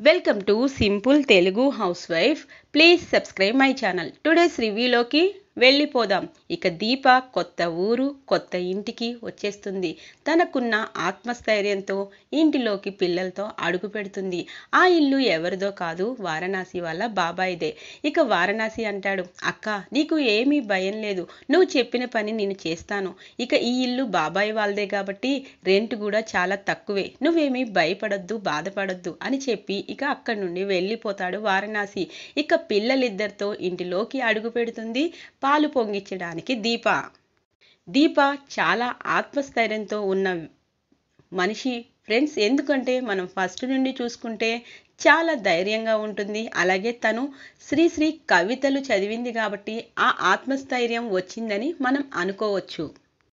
welcome to simple Telugu housewife please subscribe my channel today's రివ్యూలోకి వెళ్ళిపోదాం ఇక దీప కొత్త ఊరు కొత్త ఇంటికి వచ్చేస్తుంది తనకున్న ఆత్మస్థైర్యంతో ఇంటిలోకి పిల్లలతో అడుగు పెడుతుంది ఆ ఇల్లు ఎవరిదో కాదు వారణాసి వాళ్ళ బాబాయిదే ఇక వారణాసి అంటాడు అక్క నీకు ఏమీ భయం లేదు నువ్వు చెప్పిన పని నేను చేస్తాను ఇక ఈ ఇల్లు బాబాయ్ వాళ్ళదే కాబట్టి రెంట్ కూడా చాలా తక్కువే నువ్వేమీ భయపడొద్దు బాధపడొద్దు అని చెప్పి ఇక అక్కడి నుండి వెళ్ళిపోతాడు వారణాసి ఇక పిల్లలిద్దరితో ఇంటిలోకి అడుగు పెడుతుంది పాలు పొంగించడానికి దీప దీప చాలా ఆత్మస్థైర్యంతో ఉన్న మనిషి ఫ్రెండ్స్ ఎందుకంటే మనం ఫస్ట్ నుండి చూసుకుంటే చాలా ధైర్యంగా ఉంటుంది అలాగే తను శ్రీశ్రీ కవితలు చదివింది కాబట్టి ఆ ఆత్మస్థైర్యం వచ్చిందని మనం అనుకోవచ్చు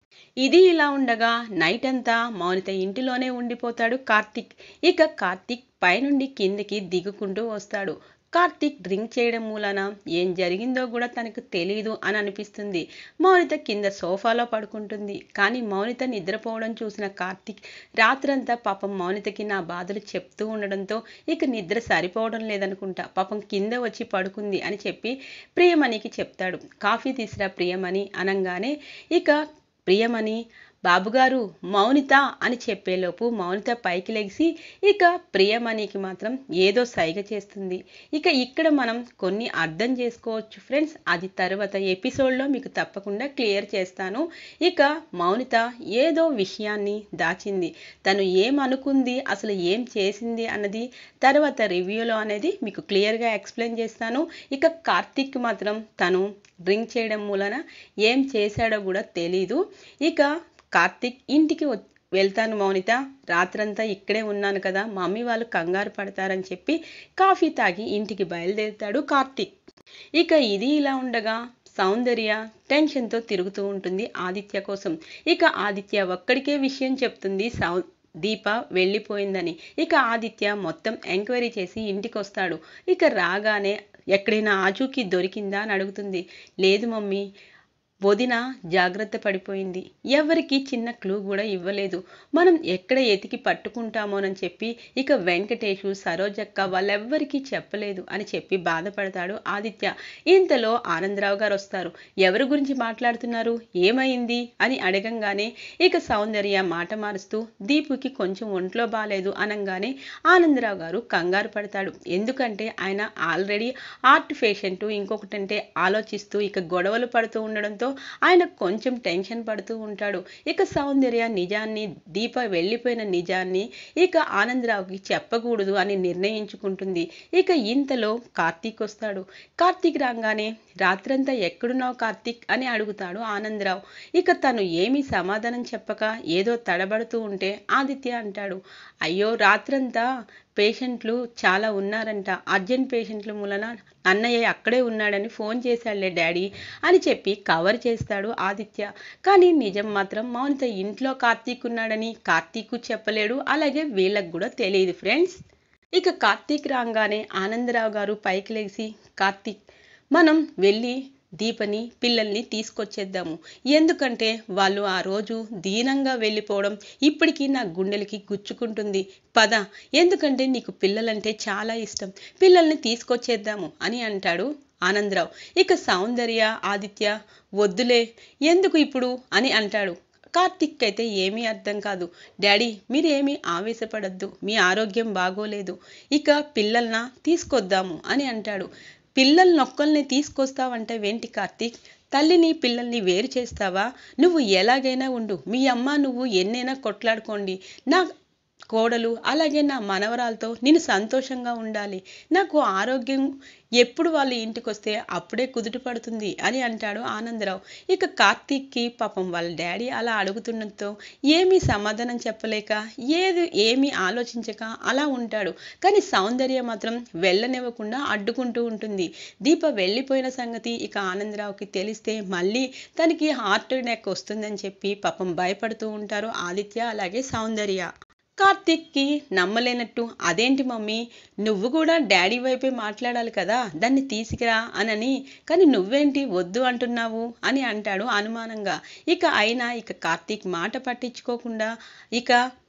ఇది ఇలా ఉండగా నైట్ అంతా మౌనిత ఇంటిలోనే ఉండిపోతాడు కార్తిక్ ఇక కార్తిక్ పైనుండి కిందికి దిగుకుంటూ వస్తాడు కార్తిక్ డ్రింక్ చేయడం మూలన ఏం జరిగిందో కూడా తనకు తెలియదు అని అనిపిస్తుంది మౌనిత కింద సోఫాలో పడుకుంటుంది కానీ మౌనిత నిద్రపోవడం చూసిన కార్తిక్ రాత్రంతా పాపం మౌనితకి నా బాధలు చెప్తూ ఉండడంతో ఇక నిద్ర సరిపోవడం లేదనుకుంటా పాపం కింద వచ్చి పడుకుంది అని చెప్పి ప్రియమణికి చెప్తాడు కాఫీ తీసురా ప్రియమణి అనగానే ఇక ప్రియమణి బాబుగారు మౌనిత అని చెప్పేలోపు మౌనిత పైకి లెగిసి ఇక ప్రియమణికి మాత్రం ఏదో సైగ చేస్తుంది ఇక ఇక్కడ మనం కొన్ని అర్థం చేసుకోవచ్చు ఫ్రెండ్స్ అది తర్వాత ఎపిసోడ్లో మీకు తప్పకుండా క్లియర్ చేస్తాను ఇక మౌనిత ఏదో విషయాన్ని దాచింది తను ఏమనుకుంది అసలు ఏం చేసింది అన్నది తర్వాత రివ్యూలో అనేది మీకు క్లియర్గా ఎక్స్ప్లెయిన్ చేస్తాను ఇక కార్తిక్ మాత్రం తను డ్రింక్ చేయడం మూలన ఏం చేశాడో కూడా తెలీదు ఇక కార్తిక్ ఇంటికి వెళ్తాను మౌనిత రాత్రంతా ఇక్కడే ఉన్నాను కదా మమ్మీ వాళ్ళు కంగారు పడతారని చెప్పి కాఫీ తాగి ఇంటికి బయలుదేరుతాడు కార్తిక్ ఇక ఇది ఇలా ఉండగా సౌందర్య టెన్షన్తో తిరుగుతూ ఉంటుంది ఆదిత్య కోసం ఇక ఆదిత్య ఒక్కడికే విషయం చెప్తుంది సౌ దీప వెళ్ళిపోయిందని ఇక ఆదిత్య మొత్తం ఎంక్వైరీ చేసి ఇంటికి వస్తాడు ఇక రాగానే ఎక్కడైనా ఆచూకీ దొరికిందా అని అడుగుతుంది లేదు మమ్మీ వదిన జాగ్రత్త పడిపోయింది ఎవరికి చిన్న క్లూ కూడా ఇవ్వలేదు మనం ఎక్కడ ఎతికి పట్టుకుంటామోనని చెప్పి ఇక వెంకటేషు సరోజక్క వాళ్ళెవ్వరికీ చెప్పలేదు అని చెప్పి బాధపడతాడు ఆదిత్య ఇంతలో ఆనందరావు గారు వస్తారు ఎవరి గురించి మాట్లాడుతున్నారు ఏమైంది అని అడగంగానే ఇక సౌందర్య మాట మారుస్తూ దీపుకి కొంచెం ఒంట్లో బాగాలేదు అనగానే ఆనందరావు గారు కంగారు పడతాడు ఎందుకంటే ఆయన ఆల్రెడీ ఆర్ట్ పేషెంట్ ఇంకొకటంటే ఆలోచిస్తూ ఇక గొడవలు పడుతూ ఉండడంతో ఆయన కొంచెం టెన్షన్ పడుతూ ఉంటాడు ఇక సౌందర్య నిజాన్ని దీప వెళ్ళిపోయిన నిజాన్ని ఇక ఆనందరావుకి చెప్పకూడదు అని నిర్ణయించుకుంటుంది ఇక ఇంతలో కార్తీక్ వస్తాడు కార్తీక్ రాగానే రాత్రంతా ఎక్కడున్నావు కార్తీక్ అని అడుగుతాడు ఆనందరావు ఇక తను ఏమీ సమాధానం చెప్పక ఏదో తడబడుతూ ఉంటే ఆదిత్య అంటాడు అయ్యో రాత్రంతా పేషెంట్లు చాలా ఉన్నారంట అర్జెంట్ పేషెంట్ల మూలన అన్నయ్య అక్కడే ఉన్నాడని ఫోన్ చేశాడులే డాడీ అని చెప్పి కవర్ చేస్తాడు ఆదిత్య కానీ నిజం మాత్రం మౌనిత ఇంట్లో కార్తీక్ ఉన్నాడని కార్తీక్ చెప్పలేడు అలాగే వీళ్ళకు కూడా తెలియదు ఫ్రెండ్స్ ఇక కార్తీక్ రాగానే ఆనందరావు గారు పైకి లేచి కార్తీక్ మనం వెళ్ళి దీపని పిల్లల్ని తీసుకొచ్చేద్దాము ఎందుకంటే వాళ్ళు ఆ రోజు దీనంగా వెళ్ళిపోవడం ఇప్పటికీ నా గుండెలకి గుచ్చుకుంటుంది పద ఎందుకంటే నీకు పిల్లలంటే చాలా ఇష్టం పిల్లల్ని తీసుకొచ్చేద్దాము అని అంటాడు ఆనందరావు ఇక సౌందర్య ఆదిత్య వద్దులే ఎందుకు ఇప్పుడు అని అంటాడు కార్తిక్ అయితే ఏమీ అర్థం కాదు డాడీ మీరేమీ ఆవేశపడద్దు మీ ఆరోగ్యం బాగోలేదు ఇక పిల్లల్న తీసుకొద్దాము అని అంటాడు పిల్లల్ని ఒక్కల్ని తీసుకొస్తావంటే వెంటి కార్తీక్ తల్లిని పిల్లల్ని వేరు చేస్తావా నువ్వు ఎలాగైనా ఉండు మీ అమ్మ నువ్వు ఎన్నైనా కొట్లాడుకోండి నా కోడలు అలాగే నా మనవరాలతో నేను సంతోషంగా ఉండాలి నాకు ఆరోగ్యం ఎప్పుడు వాళ్ళ ఇంటికి వస్తే అప్పుడే కుదుట పడుతుంది అని అంటాడు ఆనందరావు ఇక కార్తీక్కి పాపం వాళ్ళ డాడీ అలా అడుగుతుండటంతో ఏమీ సమాధానం చెప్పలేక ఏది ఏమీ ఆలోచించక అలా ఉంటాడు కానీ సౌందర్య మాత్రం వెళ్ళనివ్వకుండా అడ్డుకుంటూ ఉంటుంది దీప వెళ్ళిపోయిన సంగతి ఇక ఆనందరావుకి తెలిస్తే మళ్ళీ తనకి హార్ట్ అటాక్ వస్తుందని చెప్పి పాపం భయపడుతూ ఉంటారు ఆదిత్య అలాగే సౌందర్య కార్తిక్కి నమ్మలేనట్టు అదేంటి మమ్మీ నువ్వు కూడా డాడీ వైపే మాట్లాడాలి కదా దాన్ని తీసుకురా అనని కానీ నువ్వేంటి వద్దు అంటున్నావు అని అంటాడు అనుమానంగా ఇక అయినా ఇక కార్తీక్ మాట పట్టించుకోకుండా ఇక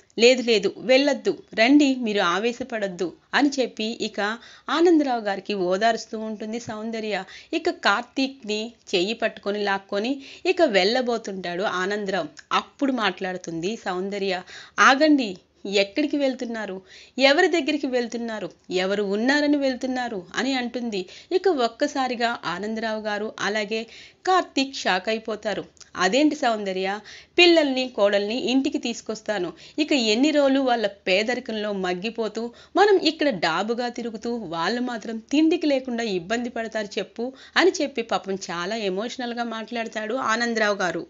లేదు లేదు వెళ్ళొద్దు రండి మీరు ఆవేశపడొద్దు అని చెప్పి ఇక ఆనందరావు గారికి ఓదారుస్తూ ఉంటుంది సౌందర్య ఇక కార్తీక్ని చెయ్యి పట్టుకొని లాక్కొని ఇక వెళ్ళబోతుంటాడు ఆనందరావు అప్పుడు మాట్లాడుతుంది సౌందర్య ఆగండి ఎక్కడికి వెళ్తున్నారు ఎవరి దగ్గరికి వెళ్తున్నారు ఎవరు ఉన్నారని వెళ్తున్నారు అని అంటుంది ఇక ఒక్కసారిగా ఆనందరావు గారు అలాగే కార్తీక్ షాక్ అయిపోతారు అదేంటి సౌందర్య పిల్లల్ని కోడల్ని ఇంటికి తీసుకొస్తాను ఇక ఎన్ని రోజులు వాళ్ళ పేదరికంలో మగ్గిపోతూ మనం ఇక్కడ డాబుగా తిరుగుతూ వాళ్ళు మాత్రం తిండికి లేకుండా ఇబ్బంది పడతారు చెప్పు అని చెప్పి పాపం చాలా ఎమోషనల్గా మాట్లాడతాడు ఆనందరావు గారు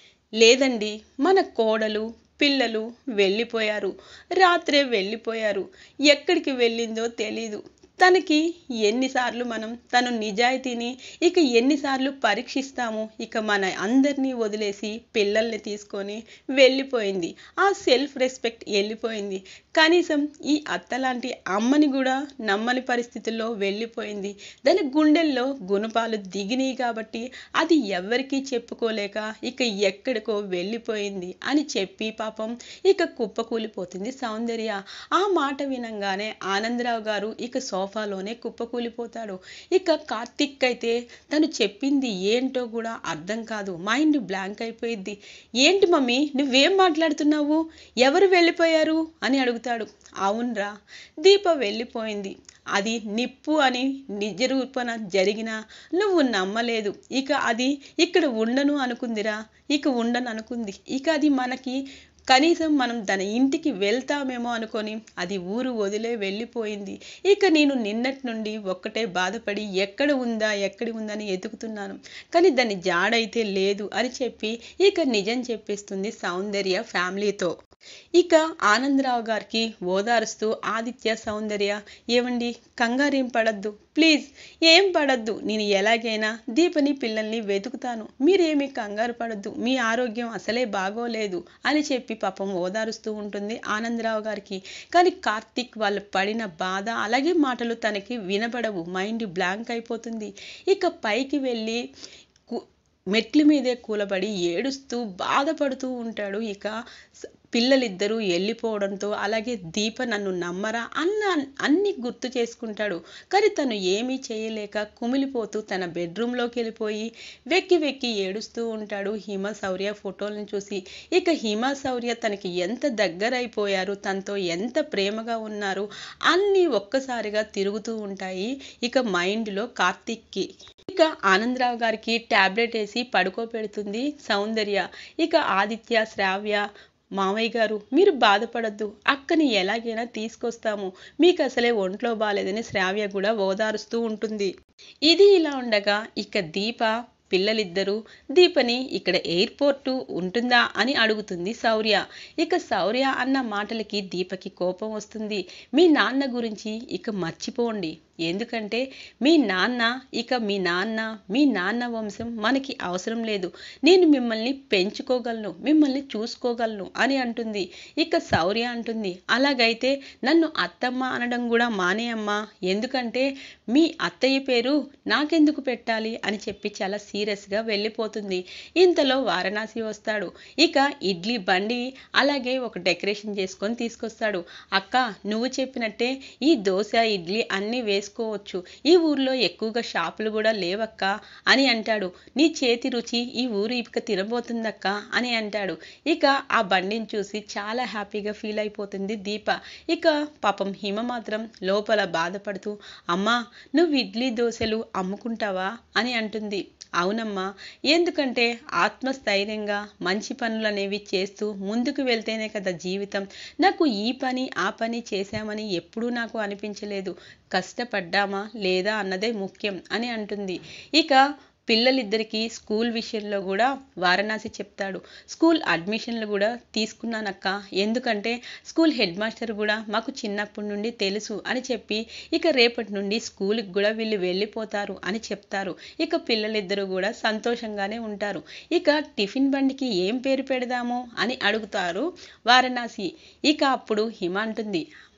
లేదండి మన కోడలు పిల్లలు వెళ్ళిపోయారు రాత్రే వెళ్ళిపోయారు ఎక్కడికి వెళ్ళిందో తెలీదు తనకి ఎన్నిసార్లు మనం తను నిజాయితీని ఇక ఎన్నిసార్లు పరీక్షిస్తాము ఇక మన అందరినీ వదిలేసి పిల్లల్ని తీసుకొని వెళ్ళిపోయింది ఆ సెల్ఫ్ రెస్పెక్ట్ వెళ్ళిపోయింది కనీసం ఈ అత్త లాంటి అమ్మని కూడా నమ్మని పరిస్థితుల్లో వెళ్ళిపోయింది దాని గుండెల్లో గుణపాలు దిగినాయి కాబట్టి అది ఎవ్వరికీ చెప్పుకోలేక ఇక ఎక్కడికో వెళ్ళిపోయింది అని చెప్పి పాపం ఇక కుప్పకూలిపోతుంది సౌందర్య ఆ మాట వినంగానే ఆనందరావు గారు ఇక సోఫాలోనే కుప్పకూలిపోతాడు ఇక కార్తిక్ అయితే తను చెప్పింది ఏంటో కూడా అర్థం కాదు మైండ్ బ్లాంక్ అయిపోయింది ఏంటి మమ్మీ నువ్వేం మాట్లాడుతున్నావు ఎవరు వెళ్ళిపోయారు అని అడుగుతాడు అవునరా దీప వెళ్ళిపోయింది అది నిప్పు అని నిజ రూపన జరిగినా నువ్వు నమ్మలేదు ఇక అది ఇక్కడ ఉండను అనుకుందిరా ఇక ఉండను అనుకుంది ఇక అది మనకి కనీసం మనం తన ఇంటికి వెళ్తామేమో అనుకొని అది ఊరు వదిలే వెళ్ళిపోయింది ఇక నేను నిన్నటి నుండి ఒక్కటే బాధపడి ఎక్కడ ఉందా ఎక్కడ ఉందని ఎతుకుతున్నాను కానీ దాని జాడైతే లేదు అని చెప్పి ఇక నిజం చెప్పేస్తుంది సౌందర్య ఫ్యామిలీతో ఇక ఆనందరావు గారికి ఓదారుస్తూ ఆదిత్య సౌందర్య ఏమండి కంగారేం పడద్దు ప్లీజ్ ఏం పడద్దు నేను ఎలాగైనా దీపని పిల్లల్ని వెతుకుతాను మీరేమీ కంగారు పడద్దు మీ ఆరోగ్యం అసలే బాగోలేదు అని చెప్పి పాపం ఓదారుస్తూ ఉంటుంది ఆనందరావు గారికి కానీ కార్తిక్ వాళ్ళు పడిన బాధ అలాగే మాటలు తనకి వినపడవు మైండ్ బ్లాంక్ అయిపోతుంది ఇక పైకి వెళ్ళి కు- మెట్ల మీదే కూలబడి ఏడుస్తూ బాధపడుతూ ఉంటాడు ఇక స- పిల్లలిద్దరూ వెళ్ళిపోవడంతో అలాగే దీప నన్ను నమ్మరా అన్న అన్ని గుర్తు చేసుకుంటాడు కానీ తను ఏమీ చేయలేక కుమిలిపోతూ తన బెడ్రూమ్లోకి వెళ్ళిపోయి వెక్కి వెక్కి ఏడుస్తూ ఉంటాడు హిమ శౌర్య ఫోటోలను చూసి ఇక హిమ శౌర్య తనకి ఎంత దగ్గరైపోయారు తనతో ఎంత ప్రేమగా ఉన్నారు అన్నీ ఒక్కసారిగా తిరుగుతూ ఉంటాయి ఇక మైండ్లో కార్తిక్కి ఇక ఆనందరావు గారికి టాబ్లెట్ వేసి పడుకోబెడుతుంది సౌందర్య ఇక ఆదిత్య శ్రావ్య మామయ్య గారు మీరు బాధపడద్దు అక్కని ఎలాగైనా తీసుకొస్తాము మీకు అసలే ఒంట్లో బాగాలేదని శ్రావ్య కూడా ఓదారుస్తూ ఉంటుంది ఇది ఇలా ఉండగా ఇక దీప పిల్లలిద్దరూ దీపని ఇక్కడ ఎయిర్పోర్ట్ ఉంటుందా అని అడుగుతుంది శౌర్య ఇక శౌర్య అన్న మాటలకి దీపకి కోపం వస్తుంది మీ నాన్న గురించి ఇక మర్చిపోండి ఎందుకంటే మీ నాన్న ఇక మీ నాన్న మీ నాన్న వంశం మనకి అవసరం లేదు నేను మిమ్మల్ని పెంచుకోగలను మిమ్మల్ని చూసుకోగలను అని అంటుంది ఇక శౌర్య అంటుంది అలాగైతే నన్ను అత్తమ్మ అనడం కూడా మానేయమ్మా ఎందుకంటే మీ అత్తయ్య పేరు నాకెందుకు పెట్టాలి అని చెప్పి చాలా సీరియస్గా వెళ్ళిపోతుంది ఇంతలో వారణాసి వస్తాడు ఇక ఇడ్లీ బండి అలాగే ఒక డెకరేషన్ చేసుకొని తీసుకొస్తాడు అక్క నువ్వు చెప్పినట్టే ఈ దోశ ఇడ్లీ అన్నీ వేసుకోవచ్చు ఈ ఊర్లో ఎక్కువగా షాపులు కూడా లేవక్క అని అంటాడు నీ చేతి రుచి ఈ ఊరు ఇక తినబోతుందక్క అని అంటాడు ఇక ఆ బండిని చూసి చాలా హ్యాపీగా ఫీల్ అయిపోతుంది దీప ఇక పాపం హిమ మాత్రం లోపల బాధపడుతూ అమ్మా నువ్వు ఇడ్లీ దోశలు అమ్ముకుంటావా అని అంటుంది అవునమ్మా ఎందుకంటే ఆత్మస్థైర్యంగా మంచి పనులు అనేవి చేస్తూ ముందుకు వెళ్తేనే కదా జీవితం నాకు ఈ పని ఆ పని చేశామని ఎప్పుడూ నాకు అనిపించలేదు కష్టపడ్డామా లేదా అన్నదే ముఖ్యం అని అంటుంది ఇక పిల్లలిద్దరికీ స్కూల్ విషయంలో కూడా వారణాసి చెప్తాడు స్కూల్ అడ్మిషన్లు కూడా తీసుకున్నానక్క ఎందుకంటే స్కూల్ హెడ్ మాస్టర్ కూడా మాకు చిన్నప్పటి నుండి తెలుసు అని చెప్పి ఇక రేపటి నుండి స్కూల్కి కూడా వీళ్ళు వెళ్ళిపోతారు అని చెప్తారు ఇక పిల్లలిద్దరూ కూడా సంతోషంగానే ఉంటారు ఇక టిఫిన్ బండికి ఏం పేరు పెడదాము అని అడుగుతారు వారణాసి ఇక అప్పుడు హిమ అంటుంది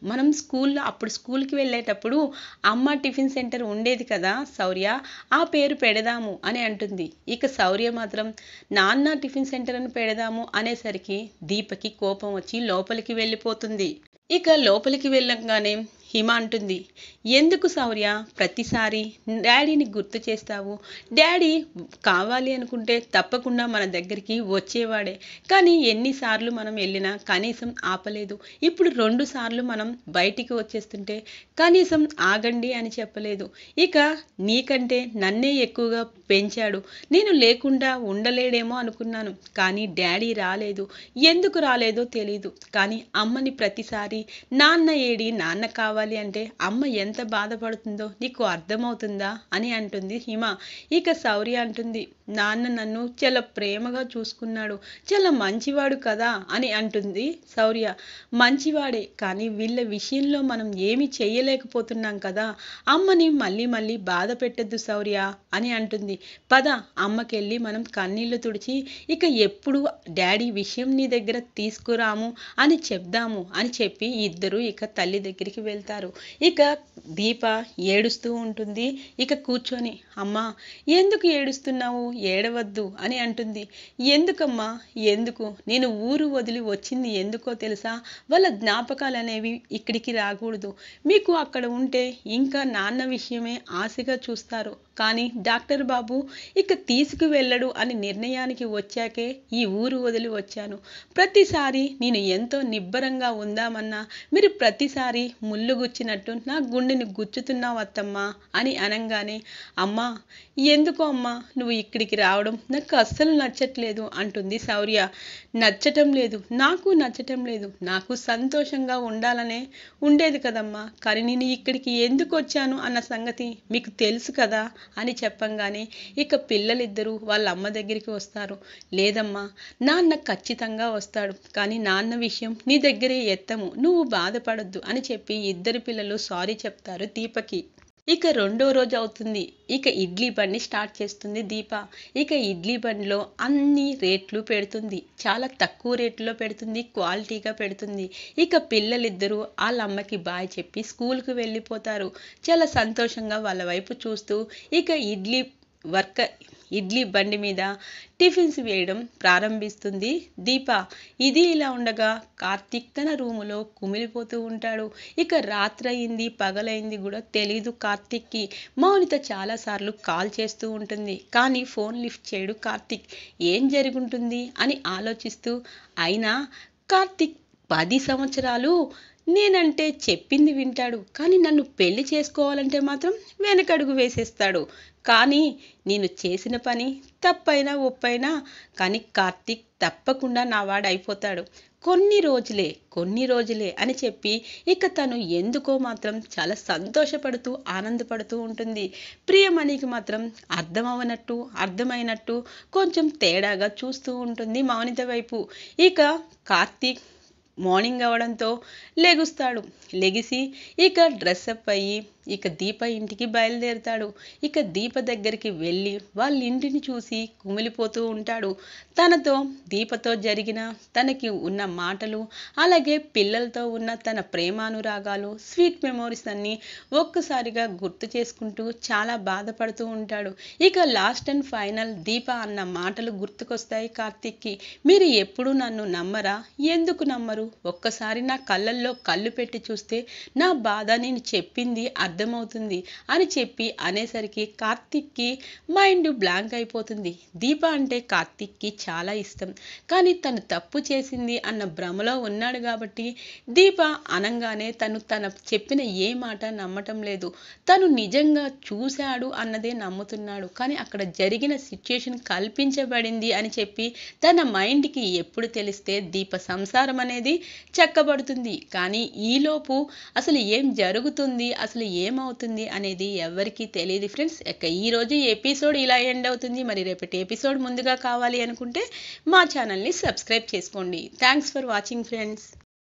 మనం స్కూల్లో అప్పుడు స్కూల్కి వెళ్ళేటప్పుడు అమ్మ టిఫిన్ సెంటర్ ఉండేది కదా శౌర్య ఆ పేరు పెడదాము అని అంటుంది ఇక శౌర్య మాత్రం నాన్న టిఫిన్ సెంటర్ అని పెడదాము అనేసరికి దీపకి కోపం వచ్చి లోపలికి వెళ్ళిపోతుంది ఇక లోపలికి వెళ్ళంగానే హిమ అంటుంది ఎందుకు శౌర్య ప్రతిసారి డాడీని గుర్తు చేస్తావు డాడీ కావాలి అనుకుంటే తప్పకుండా మన దగ్గరికి వచ్చేవాడే కానీ ఎన్నిసార్లు మనం వెళ్ళినా కనీసం ఆపలేదు ఇప్పుడు రెండు సార్లు మనం బయటికి వచ్చేస్తుంటే కనీసం ఆగండి అని చెప్పలేదు ఇక నీకంటే నన్నే ఎక్కువగా పెంచాడు నేను లేకుండా ఉండలేడేమో అనుకున్నాను కానీ డాడీ రాలేదు ఎందుకు రాలేదో తెలీదు కానీ అమ్మని ప్రతిసారి నాన్న ఏడి నాన్న కావాలి అంటే అమ్మ ఎంత బాధపడుతుందో నీకు అర్థమవుతుందా అని అంటుంది హిమ ఇక శౌర్య అంటుంది నాన్న నన్ను చాలా ప్రేమగా చూసుకున్నాడు చాలా మంచివాడు కదా అని అంటుంది శౌర్య మంచివాడే కానీ వీళ్ళ విషయంలో మనం ఏమి చేయలేకపోతున్నాం కదా అమ్మని మళ్ళీ మళ్ళీ బాధ పెట్టద్దు శౌర్య అని అంటుంది పద అమ్మకెళ్ళి మనం కన్నీళ్లు తుడిచి ఇక ఎప్పుడు డాడీ విషయం నీ దగ్గర తీసుకురాము అని చెప్దాము అని చెప్పి ఇద్దరు ఇక తల్లి దగ్గరికి వెళ్తారు ఇక దీప ఏడుస్తూ ఉంటుంది ఇక కూర్చొని అమ్మా ఎందుకు ఏడుస్తున్నావు ఏడవద్దు అని అంటుంది ఎందుకమ్మా ఎందుకు నేను ఊరు వదిలి వచ్చింది ఎందుకో తెలుసా వాళ్ళ జ్ఞాపకాలు అనేవి ఇక్కడికి రాకూడదు మీకు అక్కడ ఉంటే ఇంకా నాన్న విషయమే ఆశగా చూస్తారు కానీ డాక్టర్ బాబు ఇక తీసుకువెళ్ళడు అని నిర్ణయానికి వచ్చాకే ఈ ఊరు వదిలి వచ్చాను ప్రతిసారి నేను ఎంతో నిబ్బరంగా ఉందామన్నా మీరు ప్రతిసారి ముళ్ళు గుచ్చినట్టు నా గుండెని గుచ్చుతున్నావు అత్తమ్మా అని అనగానే అమ్మా ఎందుకో అమ్మా నువ్వు ఇక్కడికి రావడం నాకు అస్సలు నచ్చట్లేదు అంటుంది శౌర్య నచ్చటం లేదు నాకు నచ్చటం లేదు నాకు సంతోషంగా ఉండాలనే ఉండేది కదమ్మా కానీ నేను ఇక్కడికి ఎందుకు వచ్చాను అన్న సంగతి మీకు తెలుసు కదా అని చెప్పంగానే ఇక పిల్లలిద్దరూ వాళ్ళ అమ్మ దగ్గరికి వస్తారు లేదమ్మా నాన్న ఖచ్చితంగా వస్తాడు కానీ నాన్న విషయం నీ దగ్గరే ఎత్తము నువ్వు బాధపడొద్దు అని చెప్పి ఇద్దరు పిల్లలు సారీ చెప్తారు దీపకి ఇక రెండో రోజు అవుతుంది ఇక ఇడ్లీ బండి స్టార్ట్ చేస్తుంది దీప ఇక ఇడ్లీ బండిలో అన్ని రేట్లు పెడుతుంది చాలా తక్కువ రేట్లో పెడుతుంది క్వాలిటీగా పెడుతుంది ఇక పిల్లలిద్దరూ వాళ్ళ అమ్మకి బాయ్ చెప్పి స్కూల్కి వెళ్ళిపోతారు చాలా సంతోషంగా వాళ్ళ వైపు చూస్తూ ఇక ఇడ్లీ వర్క్ ఇడ్లీ బండి మీద టిఫిన్స్ వేయడం ప్రారంభిస్తుంది దీప ఇది ఇలా ఉండగా కార్తీక్ తన రూములో కుమిలిపోతూ ఉంటాడు ఇక రాత్రి అయింది పగలైంది కూడా తెలీదు కార్తీక్కి మౌనిత చాలాసార్లు కాల్ చేస్తూ ఉంటుంది కానీ ఫోన్ లిఫ్ట్ చేయడు కార్తీక్ ఏం జరుగుంటుంది అని ఆలోచిస్తూ అయినా కార్తీక్ పది సంవత్సరాలు నేనంటే చెప్పింది వింటాడు కానీ నన్ను పెళ్లి చేసుకోవాలంటే మాత్రం వెనకడుగు వేసేస్తాడు కానీ నేను చేసిన పని తప్పైనా ఒప్పైనా కానీ కార్తీక్ తప్పకుండా నా వాడు అయిపోతాడు కొన్ని రోజులే కొన్ని రోజులే అని చెప్పి ఇక తను ఎందుకో మాత్రం చాలా సంతోషపడుతూ ఆనందపడుతూ ఉంటుంది ప్రియమణికి మాత్రం అర్థమవనట్టు అర్థమైనట్టు కొంచెం తేడాగా చూస్తూ ఉంటుంది మౌనిత వైపు ఇక కార్తీక్ మార్నింగ్ అవడంతో లెగుస్తాడు లెగిసి ఇక డ్రెస్అప్ అయ్యి ఇక దీప ఇంటికి బయలుదేరుతాడు ఇక దీప దగ్గరికి వెళ్ళి వాళ్ళ ఇంటిని చూసి కుమిలిపోతూ ఉంటాడు తనతో దీపతో జరిగిన తనకి ఉన్న మాటలు అలాగే పిల్లలతో ఉన్న తన ప్రేమానురాగాలు స్వీట్ మెమోరీస్ అన్నీ ఒక్కసారిగా గుర్తు చేసుకుంటూ చాలా బాధపడుతూ ఉంటాడు ఇక లాస్ట్ అండ్ ఫైనల్ దీప అన్న మాటలు గుర్తుకొస్తాయి కార్తీక్కి మీరు ఎప్పుడు నన్ను నమ్మరా ఎందుకు నమ్మరు ఒక్కసారి నా కళ్ళల్లో కళ్ళు పెట్టి చూస్తే నా బాధ నేను చెప్పింది అర్థమవుతుంది అని చెప్పి అనేసరికి కార్తిక్కి మైండ్ బ్లాంక్ అయిపోతుంది దీప అంటే కార్తిక్కి చాలా ఇష్టం కానీ తను తప్పు చేసింది అన్న భ్రమలో ఉన్నాడు కాబట్టి దీప అనంగానే తను తన చెప్పిన ఏ మాట నమ్మటం లేదు తను నిజంగా చూశాడు అన్నదే నమ్ముతున్నాడు కానీ అక్కడ జరిగిన సిచ్యుయేషన్ కల్పించబడింది అని చెప్పి తన మైండ్కి ఎప్పుడు తెలిస్తే దీప సంసారం అనేది చక్కబడుతుంది కానీ ఈలోపు అసలు ఏం జరుగుతుంది అసలు ఏమవుతుంది అనేది ఎవరికీ తెలియదు ఫ్రెండ్స్ ఇక ఈరోజు ఎపిసోడ్ ఇలా ఎండ్ అవుతుంది మరి రేపటి ఎపిసోడ్ ముందుగా కావాలి అనుకుంటే మా ఛానల్ని సబ్స్క్రైబ్ చేసుకోండి థ్యాంక్స్ ఫర్ వాచింగ్ ఫ్రెండ్స్